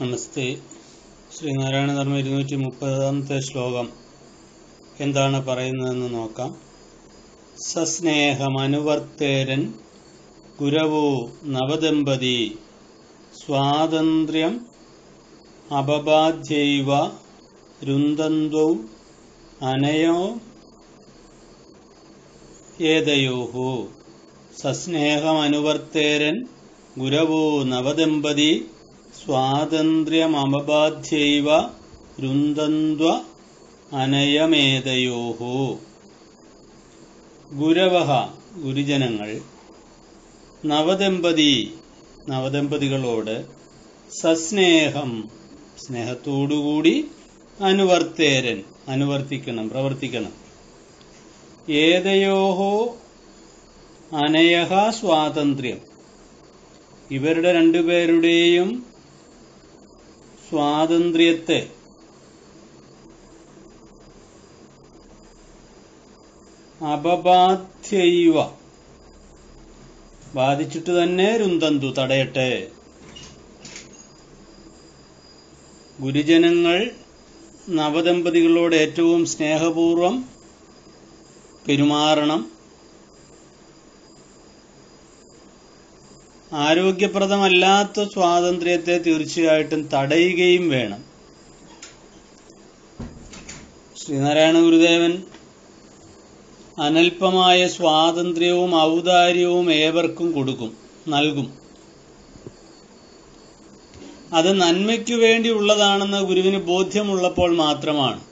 നമസ്തേ ശ്രീനാരായണ ധർമ്മ ഇരുന്നൂറ്റി മുപ്പതാമത്തെ ശ്ലോകം എന്താണ് പറയുന്നതെന്ന് നോക്കാം സസ്നേഹമനുവർത്തേരൻ ഗുരവോ നവദമ്പതി സ്വാതന്ത്ര്യം അപബാധ്യൈവ രുന്ദന്വൗ അനയോ ഏതയോഹു സസ്നേഹമനുവർത്തേരൻ ഗുരവോ നവദമ്പതി സ്വാതന്ത്ര്യമപബാധ്യൈവ രുന്ദന്വ അനയമേതയോഹു ഗുരവഹ ഗുരുജനങ്ങൾ നവദമ്പതി നവദമ്പതികളോട് സസ്നേഹം സ്നേഹത്തോടുകൂടി അനുവർത്തേരൻ അനുവർത്തിക്കണം പ്രവർത്തിക്കണം ഏതയോഹോ അനയഹ സ്വാതന്ത്ര്യം ഇവരുടെ രണ്ടുപേരുടെയും സ്വാതന്ത്ര്യത്തെ അപബാധ്യൈവ ബാധിച്ചിട്ട് തന്നെ രുന്തന്തു തടയട്ടെ ഗുരുജനങ്ങൾ നവദമ്പതികളോട് ഏറ്റവും സ്നേഹപൂർവം പെരുമാറണം ആരോഗ്യപ്രദമല്ലാത്ത സ്വാതന്ത്ര്യത്തെ തീർച്ചയായിട്ടും തടയുകയും വേണം ശ്രീനാരായണ ഗുരുദേവൻ അനൽപമായ സ്വാതന്ത്ര്യവും ഔദാര്യവും ഏവർക്കും കൊടുക്കും നൽകും അത് നന്മയ്ക്കു വേണ്ടിയുള്ളതാണെന്ന് ഗുരുവിന് ബോധ്യമുള്ളപ്പോൾ മാത്രമാണ്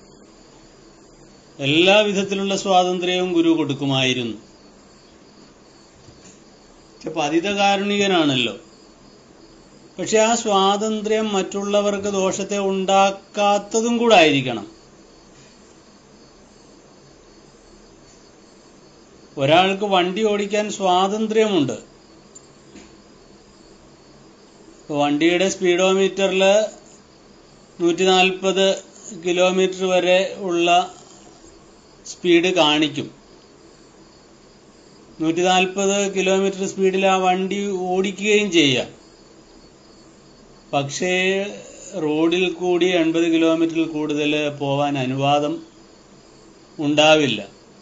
എല്ലാ വിധത്തിലുള്ള സ്വാതന്ത്ര്യവും ഗുരു കൊടുക്കുമായിരുന്നു പതിതകാരുണികനാണല്ലോ പക്ഷെ ആ സ്വാതന്ത്ര്യം മറ്റുള്ളവർക്ക് ദോഷത്തെ ഉണ്ടാക്കാത്തതും കൂടെ ആയിരിക്കണം ഒരാൾക്ക് വണ്ടി ഓടിക്കാൻ സ്വാതന്ത്ര്യമുണ്ട് വണ്ടിയുടെ സ്പീഡോമീറ്ററിൽ നൂറ്റി നാൽപ്പത് കിലോമീറ്റർ വരെ ഉള്ള സ്പീഡ് കാണിക്കും നൂറ്റി നാൽപ്പത് കിലോമീറ്റർ സ്പീഡിൽ ആ വണ്ടി ഓടിക്കുകയും ചെയ്യാം പക്ഷേ റോഡിൽ കൂടി എൺപത് കിലോമീറ്ററിൽ കൂടുതൽ പോവാൻ അനുവാദം ഉണ്ടാവില്ല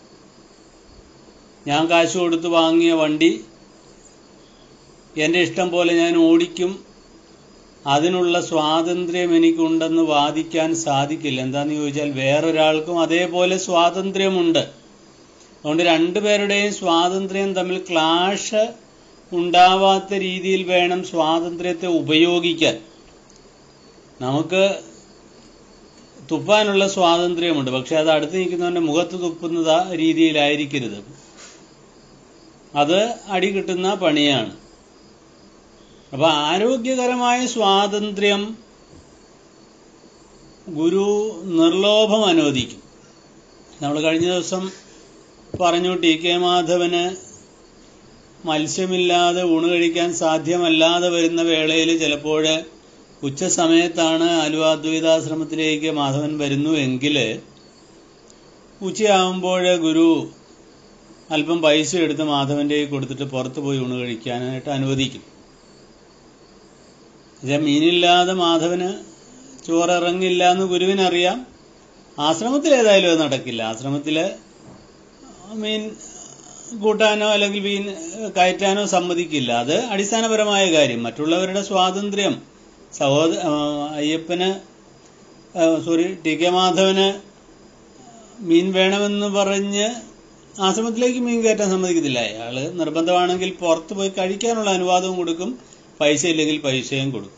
ഞാൻ കാശ് കൊടുത്ത് വാങ്ങിയ വണ്ടി എൻ്റെ ഇഷ്ടം പോലെ ഞാൻ ഓടിക്കും അതിനുള്ള സ്വാതന്ത്ര്യം എനിക്കുണ്ടെന്ന് വാദിക്കാൻ സാധിക്കില്ല എന്താന്ന് ചോദിച്ചാൽ വേറൊരാൾക്കും അതേപോലെ സ്വാതന്ത്ര്യമുണ്ട് അതുകൊണ്ട് രണ്ടുപേരുടെയും സ്വാതന്ത്ര്യം തമ്മിൽ ക്ലാഷ് ഉണ്ടാവാത്ത രീതിയിൽ വേണം സ്വാതന്ത്ര്യത്തെ ഉപയോഗിക്കാൻ നമുക്ക് തുപ്പാനുള്ള സ്വാതന്ത്ര്യമുണ്ട് പക്ഷെ അത് അടുത്ത് നിൽക്കുന്നവന്റെ മുഖത്ത് തുപ്പുന്നത് രീതിയിലായിരിക്കരുത് അത് അടി കിട്ടുന്ന പണിയാണ് അപ്പൊ ആരോഗ്യകരമായ സ്വാതന്ത്ര്യം ഗുരു നിർലോഭം അനുവദിക്കും നമ്മൾ കഴിഞ്ഞ ദിവസം പറഞ്ഞു ടി കെ മാധവന് മത്സ്യമില്ലാതെ ഊണ് കഴിക്കാൻ സാധ്യമല്ലാതെ വരുന്ന വേളയിൽ ചിലപ്പോൾ ഉച്ച സമയത്താണ് അലുവാദ്വൈതാശ്രമത്തിലേക്ക് മാധവൻ വരുന്നു എങ്കിൽ ഉച്ചയാകുമ്പോൾ ഗുരു അല്പം പൈസ എടുത്ത് മാധവന്റെ കൊടുത്തിട്ട് പുറത്തു പോയി ഊണ് കഴിക്കാനായിട്ട് അനുവദിക്കും മീനില്ലാതെ മാധവന് ചോറിറങ്ങില്ല എന്ന് ഗുരുവിനറിയാം ആശ്രമത്തിൽ ഏതായാലും അത് നടക്കില്ല ആശ്രമത്തില് മീൻ കൂട്ടാനോ അല്ലെങ്കിൽ മീൻ കയറ്റാനോ സമ്മതിക്കില്ല അത് അടിസ്ഥാനപരമായ കാര്യം മറ്റുള്ളവരുടെ സ്വാതന്ത്ര്യം സഹോദര അയ്യപ്പന് സോറി ടി കെ മാധവന് മീൻ വേണമെന്ന് പറഞ്ഞ് ആശ്രമത്തിലേക്ക് മീൻ കയറ്റാൻ സമ്മതിക്കത്തില്ല അയാൾ നിർബന്ധമാണെങ്കിൽ പുറത്ത് പോയി കഴിക്കാനുള്ള അനുവാദവും കൊടുക്കും പൈസ ഇല്ലെങ്കിൽ പൈസയും കൊടുക്കും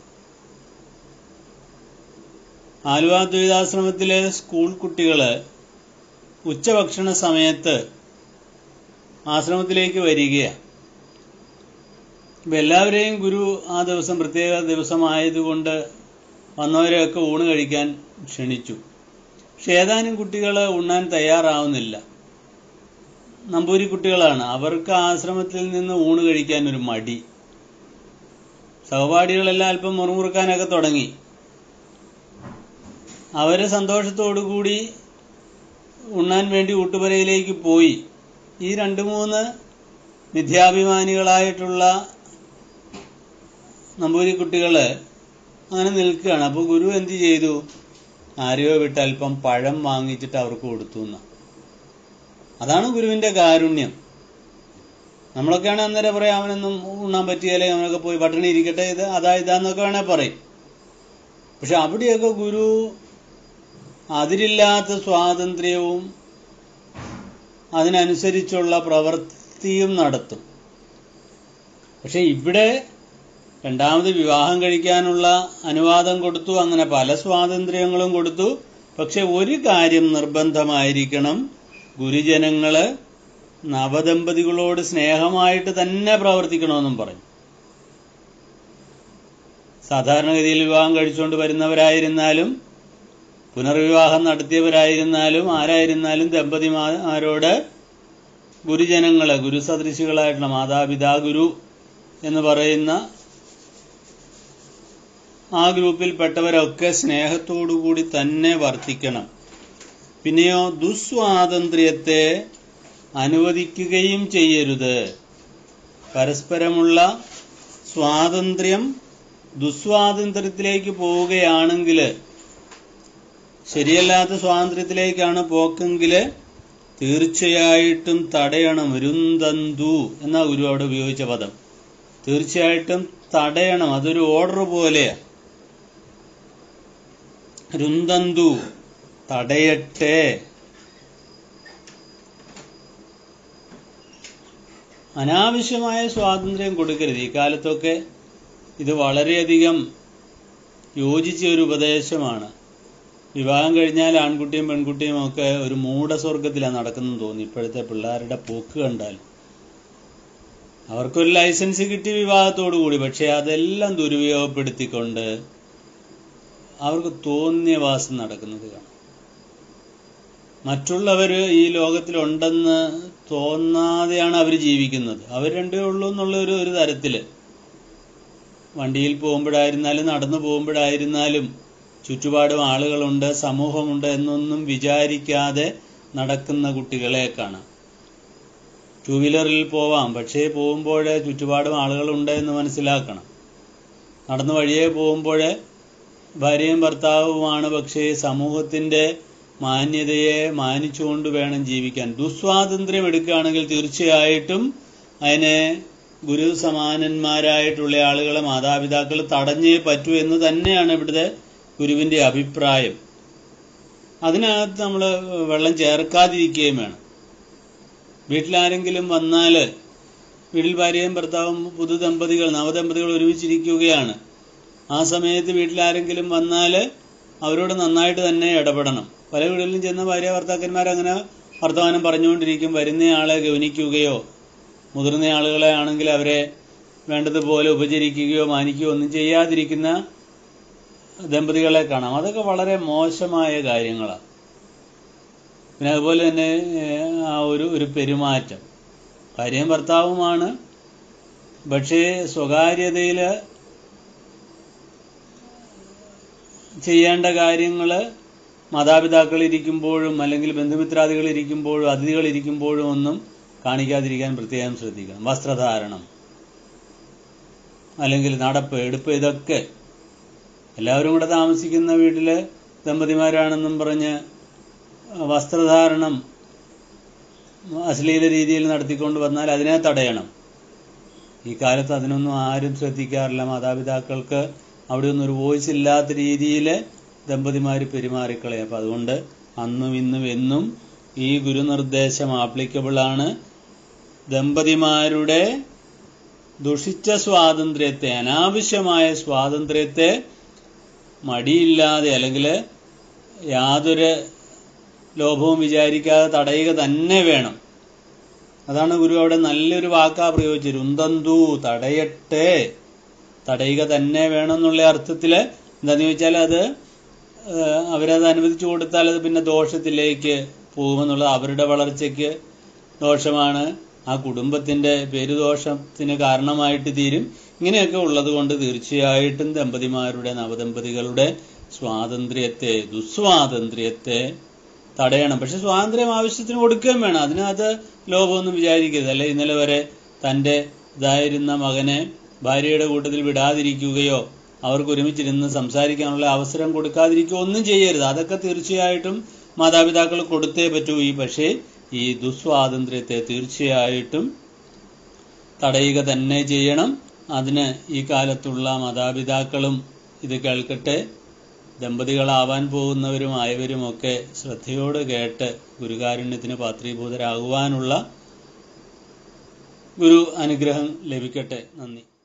ആലുവ ദ്വൈതാശ്രമത്തിലെ സ്കൂൾ കുട്ടികള് ഉച്ചഭക്ഷണ സമയത്ത് ആശ്രമത്തിലേക്ക് വരികയാണ് ഇപ്പം എല്ലാവരെയും ഗുരു ആ ദിവസം പ്രത്യേക ദിവസമായതുകൊണ്ട് വന്നവരെയൊക്കെ ഊണ് കഴിക്കാൻ ക്ഷണിച്ചു പക്ഷെ ഏതാനും കുട്ടികൾ ഉണ്ണാൻ തയ്യാറാവുന്നില്ല നമ്പൂരി കുട്ടികളാണ് അവർക്ക് ആശ്രമത്തിൽ നിന്ന് ഊണ് കഴിക്കാൻ ഒരു മടി സഹപാഠികളെല്ലാം അല്പം മുറുമുറുക്കാനൊക്കെ തുടങ്ങി അവര് സന്തോഷത്തോടുകൂടി ഉണ്ണാൻ വേണ്ടി ഊട്ടുപുരയിലേക്ക് പോയി ഈ രണ്ട് മൂന്ന് മിഥ്യാഭിമാനികളായിട്ടുള്ള നമ്പൂരി കുട്ടികള് അങ്ങനെ നിൽക്കുകയാണ് അപ്പോൾ ഗുരു എന്ത് ചെയ്തു ആരെയോ വിട്ട് അല്പം പഴം വാങ്ങിച്ചിട്ട് അവർക്ക് കൊടുത്തു എന്ന് അതാണ് ഗുരുവിന്റെ കാരുണ്യം നമ്മളൊക്കെയാണ് അന്നേരം പറയാം അവനൊന്നും ഉണ്ണാൻ പറ്റിയാലേ അവനൊക്കെ പോയി പട്ടിണി ഇരിക്കട്ടെ ഇത് അതാ ഇതാന്നൊക്കെ വേണേ പറയും പക്ഷെ അവിടെയൊക്കെ ഗുരു അതിരില്ലാത്ത സ്വാതന്ത്ര്യവും അതിനനുസരിച്ചുള്ള പ്രവൃത്തിയും നടത്തും പക്ഷെ ഇവിടെ രണ്ടാമത് വിവാഹം കഴിക്കാനുള്ള അനുവാദം കൊടുത്തു അങ്ങനെ പല സ്വാതന്ത്ര്യങ്ങളും കൊടുത്തു പക്ഷെ ഒരു കാര്യം നിർബന്ധമായിരിക്കണം ഗുരുജനങ്ങള് നവദമ്പതികളോട് സ്നേഹമായിട്ട് തന്നെ പ്രവർത്തിക്കണമെന്നും പറഞ്ഞു സാധാരണഗതിയിൽ വിവാഹം കഴിച്ചുകൊണ്ട് വരുന്നവരായിരുന്നാലും പുനർവിവാഹം നടത്തിയവരായിരുന്നാലും ആരായിരുന്നാലും ദമ്പതിമാരോട് ഗുരുജനങ്ങള് ഗുരുസദൃശികളായിട്ടുള്ള മാതാപിതാ ഗുരു എന്ന് പറയുന്ന ആ ഗ്രൂപ്പിൽപ്പെട്ടവരൊക്കെ സ്നേഹത്തോടുകൂടി തന്നെ വർത്തിക്കണം പിന്നെയോ ദുസ്വാതന്ത്ര്യത്തെ അനുവദിക്കുകയും ചെയ്യരുത് പരസ്പരമുള്ള സ്വാതന്ത്ര്യം ദുസ്വാതന്ത്ര്യത്തിലേക്ക് പോവുകയാണെങ്കിൽ ശരിയല്ലാത്ത സ്വാതന്ത്ര്യത്തിലേക്കാണ് പോക്കെങ്കിൽ തീർച്ചയായിട്ടും തടയണം രുന്തന്തു എന്നാ ഗുരു അവിടെ ഉപയോഗിച്ച പദം തീർച്ചയായിട്ടും തടയണം അതൊരു ഓർഡർ പോലെയാ രുന്തന്തു തടയട്ടെ അനാവശ്യമായ സ്വാതന്ത്ര്യം കൊടുക്കരുത് ഈ കാലത്തൊക്കെ ഇത് വളരെയധികം യോജിച്ച ഒരു ഉപദേശമാണ് വിവാഹം കഴിഞ്ഞാൽ ആൺകുട്ടിയും പെൺകുട്ടിയും ഒക്കെ ഒരു മൂഢസ്വർഗത്തിലാണ് നടക്കുന്നത് തോന്നി ഇപ്പോഴത്തെ പിള്ളേരുടെ പോക്ക് കണ്ടാൽ അവർക്കൊരു ലൈസൻസ് കിട്ടി വിവാഹത്തോടു കൂടി പക്ഷെ അതെല്ലാം ദുരുപയോഗപ്പെടുത്തിക്കൊണ്ട് അവർക്ക് തോന്നിയ വാസം നടക്കുന്നത് കാണാം മറ്റുള്ളവർ ഈ ലോകത്തിലുണ്ടെന്ന് തോന്നാതെയാണ് അവർ ജീവിക്കുന്നത് അവർ രണ്ടേ ഉള്ളൂ എന്നുള്ള ഒരു ഒരു തരത്തില് വണ്ടിയിൽ പോകുമ്പോഴായിരുന്നാലും നടന്നു പോകുമ്പോഴായിരുന്നാലും ചുറ്റുപാടും ആളുകളുണ്ട് സമൂഹമുണ്ട് എന്നൊന്നും വിചാരിക്കാതെ നടക്കുന്ന കുട്ടികളെ കാണാം ടൂ വീലറിൽ പോവാം പക്ഷേ പോകുമ്പോൾ ചുറ്റുപാടും ആളുകളുണ്ട് എന്ന് മനസ്സിലാക്കണം നടന്നു വഴിയെ പോകുമ്പോൾ ഭാര്യയും ഭർത്താവുമാണ് പക്ഷേ സമൂഹത്തിന്റെ മാന്യതയെ മാനിച്ചുകൊണ്ട് വേണം ജീവിക്കാൻ ദുസ്വാതന്ത്ര്യം എടുക്കുകയാണെങ്കിൽ തീർച്ചയായിട്ടും അതിനെ ഗുരു സമാനന്മാരായിട്ടുള്ള ആളുകളെ മാതാപിതാക്കൾ തടഞ്ഞേ പറ്റൂ എന്ന് തന്നെയാണ് ഇവിടുത്തെ ഗുരുവിന്റെ അഭിപ്രായം അതിനകത്ത് നമ്മൾ വെള്ളം ചേർക്കാതിരിക്കുകയും വേണം വീട്ടിലാരെങ്കിലും വന്നാൽ വീട്ടിൽ ഭാര്യയും ഭർത്താവും പുതു ദമ്പതികൾ നവദമ്പതികൾ ഒരുമിച്ചിരിക്കുകയാണ് ആ സമയത്ത് വീട്ടിലാരെങ്കിലും വന്നാൽ അവരോട് നന്നായിട്ട് തന്നെ ഇടപെടണം പല വീടുകളിലും ചെന്ന ഭാര്യ ഭർത്താക്കന്മാർ അങ്ങനെ വർത്തമാനം പറഞ്ഞുകൊണ്ടിരിക്കും വരുന്നയാളെ ഗവനിക്കുകയോ മുതിർന്ന ആളുകളെ ആണെങ്കിൽ അവരെ വേണ്ടതുപോലെ ഉപചരിക്കുകയോ മാനിക്കുകയോ ഒന്നും ചെയ്യാതിരിക്കുന്ന ദമ്പതികളെ കാണാം അതൊക്കെ വളരെ മോശമായ കാര്യങ്ങളാണ് പിന്നെ അതുപോലെ തന്നെ ആ ഒരു ഒരു പെരുമാറ്റം ഭാര്യയും ഭർത്താവുമാണ് പക്ഷേ സ്വകാര്യതയിൽ ചെയ്യേണ്ട കാര്യങ്ങൾ മാതാപിതാക്കൾ ഇരിക്കുമ്പോഴും അല്ലെങ്കിൽ ബന്ധുമിത്രാദികൾ ഇരിക്കുമ്പോഴും അതിഥികൾ ഇരിക്കുമ്പോഴും ഒന്നും കാണിക്കാതിരിക്കാൻ പ്രത്യേകം ശ്രദ്ധിക്കണം വസ്ത്രധാരണം അല്ലെങ്കിൽ നടപ്പ് എടുപ്പ് ഇതൊക്കെ എല്ലാവരും കൂടെ താമസിക്കുന്ന വീട്ടിലെ ദമ്പതിമാരാണെന്നും പറഞ്ഞ് വസ്ത്രധാരണം അശ്ലീല രീതിയിൽ നടത്തിക്കൊണ്ട് വന്നാൽ അതിനെ തടയണം ഈ കാലത്ത് അതിനൊന്നും ആരും ശ്രദ്ധിക്കാറില്ല മാതാപിതാക്കൾക്ക് അവിടെ ഒന്നും ഒരു വോയിസ് ഇല്ലാത്ത രീതിയിൽ ദമ്പതിമാർ പെരുമാറിക്കളയും അപ്പം അതുകൊണ്ട് അന്നും ഇന്നും എന്നും ഈ ഗുരുനിർദ്ദേശം ആപ്ലിക്കബിൾ ആണ് ദമ്പതിമാരുടെ ദുഷിച്ച സ്വാതന്ത്ര്യത്തെ അനാവശ്യമായ സ്വാതന്ത്ര്യത്തെ മടിയില്ലാതെ അല്ലെങ്കിൽ യാതൊരു ലോഭവും വിചാരിക്കാതെ തടയുക തന്നെ വേണം അതാണ് ഗുരു അവിടെ നല്ലൊരു വാക്കാ പ്രയോഗിച്ചത് രുന്തന്തു തടയട്ടെ തടയുക തന്നെ വേണം എന്നുള്ള അർത്ഥത്തില് എന്താന്ന് ചോദിച്ചാൽ അത് ഏഹ്, അവരത് അനുവദിച്ചു കൊടുത്താൽ അത് പിന്നെ ദോഷത്തിലേക്ക് പോകുമെന്നുള്ളത് അവരുടെ വളർച്ചയ്ക്ക് ദോഷമാണ് ആ കുടുംബത്തിന്റെ പേരുദോഷത്തിന് കാരണമായിട്ട് തീരും ഇങ്ങനെയൊക്കെ ഉള്ളത് കൊണ്ട് തീർച്ചയായിട്ടും ദമ്പതിമാരുടെ നവദമ്പതികളുടെ സ്വാതന്ത്ര്യത്തെ ദുസ്വാതന്ത്ര്യത്തെ തടയണം പക്ഷെ സ്വാതന്ത്ര്യം ആവശ്യത്തിന് കൊടുക്കുകയും വേണം അതിനകത്ത് ലോഭമൊന്നും വിചാരിക്കരുത് അല്ലെ ഇന്നലെ വരെ തന്റെ ഇതായിരുന്ന മകനെ ഭാര്യയുടെ കൂട്ടത്തിൽ വിടാതിരിക്കുകയോ അവർക്ക് ഒരുമിച്ചിരുന്ന് സംസാരിക്കാനുള്ള അവസരം കൊടുക്കാതിരിക്കുക ഒന്നും ചെയ്യരുത് അതൊക്കെ തീർച്ചയായിട്ടും മാതാപിതാക്കൾ കൊടുത്തേ പറ്റൂ ഈ പക്ഷേ ഈ ദുസ്വാതന്ത്ര്യത്തെ തീർച്ചയായിട്ടും തടയുക തന്നെ ചെയ്യണം അതിന് ഈ കാലത്തുള്ള മാതാപിതാക്കളും ഇത് കേൾക്കട്ടെ ദമ്പതികളാവാൻ പോകുന്നവരുമായവരുമൊക്കെ ശ്രദ്ധയോട് കേട്ട് ഗുരുകാരുണ്യത്തിന് പാത്രീഭൂതരാകുവാനുള്ള ഗുരു അനുഗ്രഹം ലഭിക്കട്ടെ നന്ദി